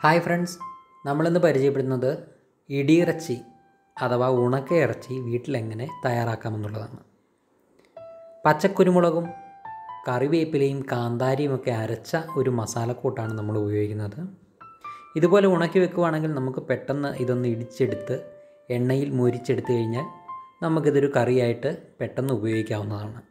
hi friends നമ്മളിന്ന് പരിചയപ്പെടുന്നത് ഇടിയിറച്ചി അഥവാ ഉണക്ക ഇറച്ചി വീട്ടിലെങ്ങനെ തയ്യാറാക്കാമെന്നുള്ളതാണ് പച്ചക്കുരുമുളകും കറിവേപ്പിലയും കാന്താരിയും ഒക്കെ അരച്ച ഒരു മസാലക്കൂട്ടാണ് നമ്മൾ ഉപയോഗിക്കുന്നത് ഇതുപോലെ ഉണക്കി വെക്കുവാണെങ്കിൽ നമുക്ക് പെട്ടെന്ന് ഇതൊന്ന് ഇടിച്ചെടുത്ത് എണ്ണയിൽ മുരിച്ചെടുത്ത് കഴിഞ്ഞാൽ നമുക്കിതൊരു കറിയായിട്ട് പെട്ടെന്ന് ഉപയോഗിക്കാവുന്നതാണ്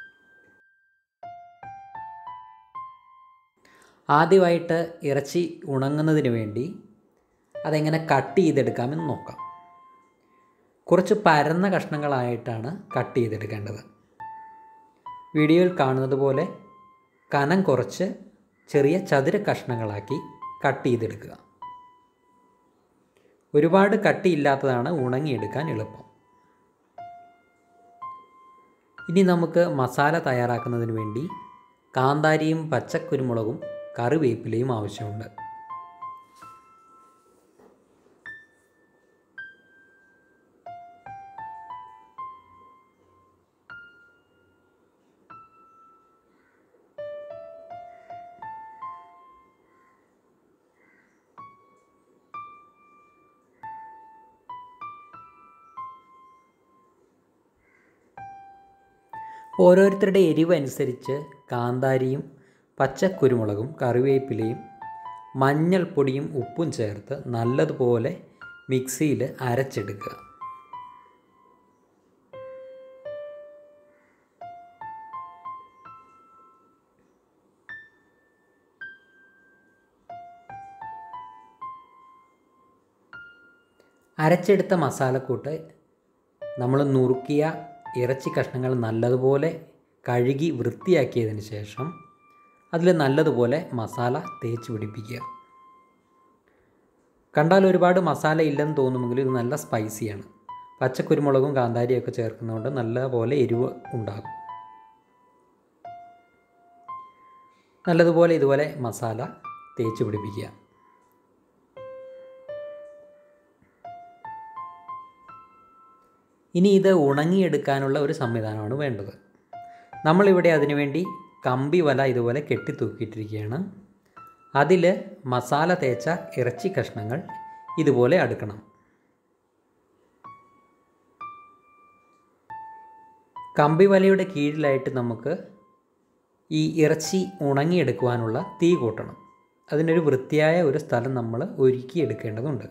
ആദ്യമായിട്ട് ഇറച്ചി ഉണങ്ങുന്നതിന് വേണ്ടി അതെങ്ങനെ കട്ട് ചെയ്തെടുക്കാമെന്ന് നോക്കാം കുറച്ച് പരന്ന കഷ്ണങ്ങളായിട്ടാണ് കട്ട് ചെയ്തെടുക്കേണ്ടത് വീഡിയോയിൽ കാണുന്നത് പോലെ കനം കുറച്ച് ചെറിയ ചതുര കഷ്ണങ്ങളാക്കി കട്ട് ചെയ്തെടുക്കുക ഒരുപാട് കട്ടിയില്ലാത്തതാണ് ഉണങ്ങിയെടുക്കാൻ എളുപ്പം ഇനി നമുക്ക് മസാല തയ്യാറാക്കുന്നതിന് വേണ്ടി കാന്താരിയും പച്ചക്കുരുമുളകും കറിവേപ്പിലയും ആവശ്യമുണ്ട് ഓരോരുത്തരുടെ എരിവ് അനുസരിച്ച് കാന്താരിയും പച്ചക്കുരുമുളകും കറിവേപ്പിലയും മഞ്ഞൾപ്പൊടിയും ഉപ്പും ചേർത്ത് നല്ലതുപോലെ മിക്സിയിൽ അരച്ചെടുക്കുക അരച്ചെടുത്ത മസാലക്കൂട്ട് നമ്മൾ നുറുക്കിയ ഇറച്ചി കഷ്ണങ്ങൾ നല്ലതുപോലെ കഴുകി വൃത്തിയാക്കിയതിന് ശേഷം അതിൽ നല്ലതുപോലെ മസാല തേച്ച് പിടിപ്പിക്കുക കണ്ടാൽ ഒരുപാട് മസാല ഇല്ലെന്ന് തോന്നുമെങ്കിലും ഇത് നല്ല സ്പൈസിയാണ് പച്ചക്കുരുമുളകും കാന്താരിയൊക്കെ ചേർക്കുന്നതുകൊണ്ട് നല്ലപോലെ എരിവ് ഉണ്ടാകും നല്ലതുപോലെ ഇതുപോലെ മസാല തേച്ച് പിടിപ്പിക്കുക ഇനി ഇത് ഉണങ്ങിയെടുക്കാനുള്ള ഒരു സംവിധാനമാണ് വേണ്ടത് നമ്മളിവിടെ അതിനുവേണ്ടി കമ്പി വല ഇതുപോലെ കെട്ടിത്തൂക്കിയിട്ടിരിക്കുകയാണ് അതിൽ മസാല തേച്ച ഇറച്ചി കഷ്ണങ്ങൾ ഇതുപോലെ അടുക്കണം കമ്പി വലയുടെ കീഴിലായിട്ട് നമുക്ക് ഈ ഇറച്ചി ഉണങ്ങിയെടുക്കുവാനുള്ള തീ കൂട്ടണം അതിനൊരു വൃത്തിയായ ഒരു സ്ഥലം നമ്മൾ ഒരുക്കിയെടുക്കേണ്ടതുണ്ട്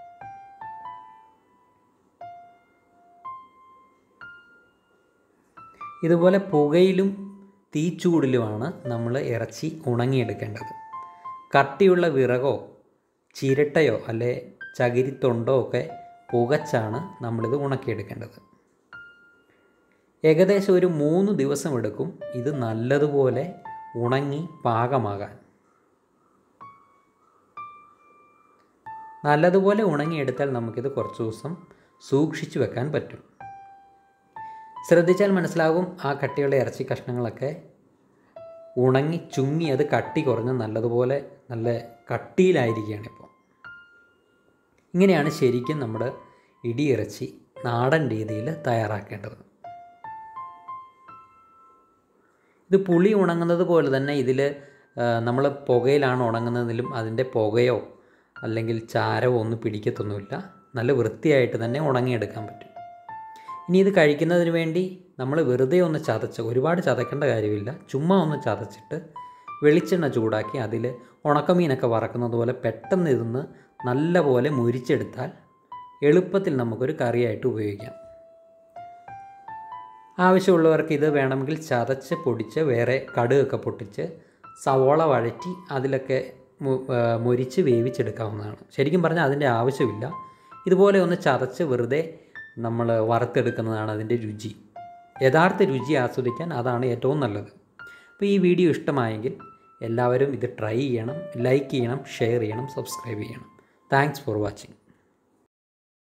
ഇതുപോലെ പുകയിലും തീച്ചൂടിലുമാണ് നമ്മൾ ഇറച്ചി ഉണങ്ങിയെടുക്കേണ്ടത് കട്ടിയുള്ള വിറകോ ചിരട്ടയോ അല്ലെ ചകിരിത്തൊണ്ടോ ഒക്കെ പുകച്ചാണ് നമ്മളിത് ഉണക്കിയെടുക്കേണ്ടത് ഏകദേശം ഒരു മൂന്ന് ദിവസം എടുക്കും ഇത് നല്ലതുപോലെ ഉണങ്ങി പാകമാകാൻ നല്ലതുപോലെ ഉണങ്ങിയെടുത്താൽ നമുക്കിത് കുറച്ച് ദിവസം സൂക്ഷിച്ചു വെക്കാൻ പറ്റും ശ്രദ്ധിച്ചാൽ മനസ്സിലാകും ആ കട്ടിയുള്ള ഇറച്ചി കഷ്ണങ്ങളൊക്കെ ഉണങ്ങി ചുങ്ങി അത് കട്ടി കുറഞ്ഞ് നല്ലതുപോലെ നല്ല കട്ടിയിലായിരിക്കുകയാണ് ഇപ്പോൾ ഇങ്ങനെയാണ് ശരിക്കും നമ്മുടെ ഇടിയിറച്ചി നാടൻ രീതിയിൽ തയ്യാറാക്കേണ്ടത് ഇത് പുളി ഉണങ്ങുന്നത് പോലെ തന്നെ ഇതിൽ നമ്മൾ പുകയിലാണ് ഉണങ്ങുന്നതിലും അതിൻ്റെ പുകയോ അല്ലെങ്കിൽ ചാരമോ ഒന്നും പിടിക്കത്തൊന്നുമില്ല നല്ല വൃത്തിയായിട്ട് തന്നെ ഉണങ്ങിയെടുക്കാൻ പറ്റും ഇനി ഇത് കഴിക്കുന്നതിന് വേണ്ടി നമ്മൾ വെറുതെ ഒന്ന് ചതച്ച് ഒരുപാട് ചതക്കേണ്ട കാര്യമില്ല ചുമ്മാ ഒന്ന് ചതച്ചിട്ട് വെളിച്ചെണ്ണ ചൂടാക്കി അതിൽ ഉണക്കമീനൊക്കെ വറക്കുന്നത് പോലെ പെട്ടെന്ന് ഇതൊന്ന് നല്ല പോലെ മുരിച്ചെടുത്താൽ എളുപ്പത്തിൽ നമുക്കൊരു കറിയായിട്ട് ഉപയോഗിക്കാം ആവശ്യമുള്ളവർക്ക് ഇത് വേണമെങ്കിൽ ചതച്ച് പൊടിച്ച് വേറെ കടുകൊക്കെ പൊട്ടിച്ച് സവോള വഴറ്റി അതിലൊക്കെ മുരിച്ച് വേവിച്ചെടുക്കാവുന്നതാണ് ശരിക്കും പറഞ്ഞാൽ അതിൻ്റെ ആവശ്യമില്ല ഇതുപോലെ ഒന്ന് ചതച്ച് വെറുതെ നമ്മൾ വറുത്തെടുക്കുന്നതാണ് അതിൻ്റെ രുചി യഥാർത്ഥ രുചി ആസ്വദിക്കാൻ അതാണ് ഏറ്റവും നല്ലത് അപ്പോൾ ഈ വീഡിയോ ഇഷ്ടമായെങ്കിൽ എല്ലാവരും ഇത് ട്രൈ ചെയ്യണം ലൈക്ക് ചെയ്യണം ഷെയർ ചെയ്യണം സബ്സ്ക്രൈബ് ചെയ്യണം താങ്ക്സ് ഫോർ വാച്ചിങ്